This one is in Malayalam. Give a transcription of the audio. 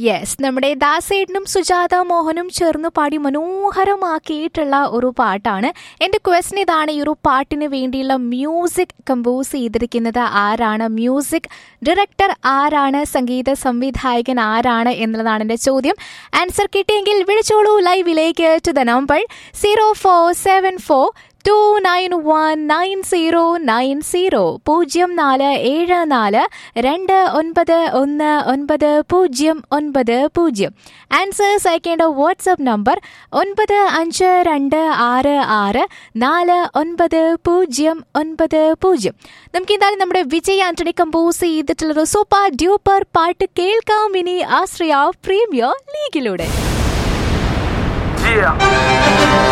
യെസ് നമ്മുടെ ദാസേട്ടനും സുജാത മോഹനും ചേർന്ന് പാടി മനോഹരമാക്കിയിട്ടുള്ള ഒരു പാട്ടാണ് എൻ്റെ ക്വസ്റ്റൻ ഇതാണ് ഈ ഒരു പാട്ടിന് വേണ്ടിയുള്ള മ്യൂസിക് കമ്പോസ് ചെയ്തിരിക്കുന്നത് ആരാണ് മ്യൂസിക് ഡയറക്ടർ ആരാണ് സംഗീത സംവിധായകൻ ആരാണ് എന്നുള്ളതാണ് എൻ്റെ ചോദ്യം ആൻസർ കിട്ടിയെങ്കിൽ വിളിച്ചോളൂ ലൈവിലേക്ക് to the number zero four seven four two nine one nine zero nine zero പൂജ്യം നാല് ഏഴ് നാല് രണ്ട് ഒൻപത് ഒന്ന് ഒൻപത് പൂജ്യം ഒൻപത് പൂജ്യം ആൻസേഴ്സ് അയക്കേണ്ട വാട്സപ്പ് നമ്പർ ഒൻപത് അഞ്ച് രണ്ട് ആറ് ആറ് നാല് ഒൻപത് പൂജ്യം ഒൻപത് പൂജ്യം നമുക്ക് എന്തായാലും നമ്മുടെ വിജയ് ആന്റണി കമ്പോസ് ചെയ്തിട്ടുള്ളൊരു സൂപ്പർ ഡ്യൂപ്പർ പാട്ട് കേൾക്കാം ഇനി ആശ്രയ പ്രീമിയർ ലീഗിലൂടെ Yeah.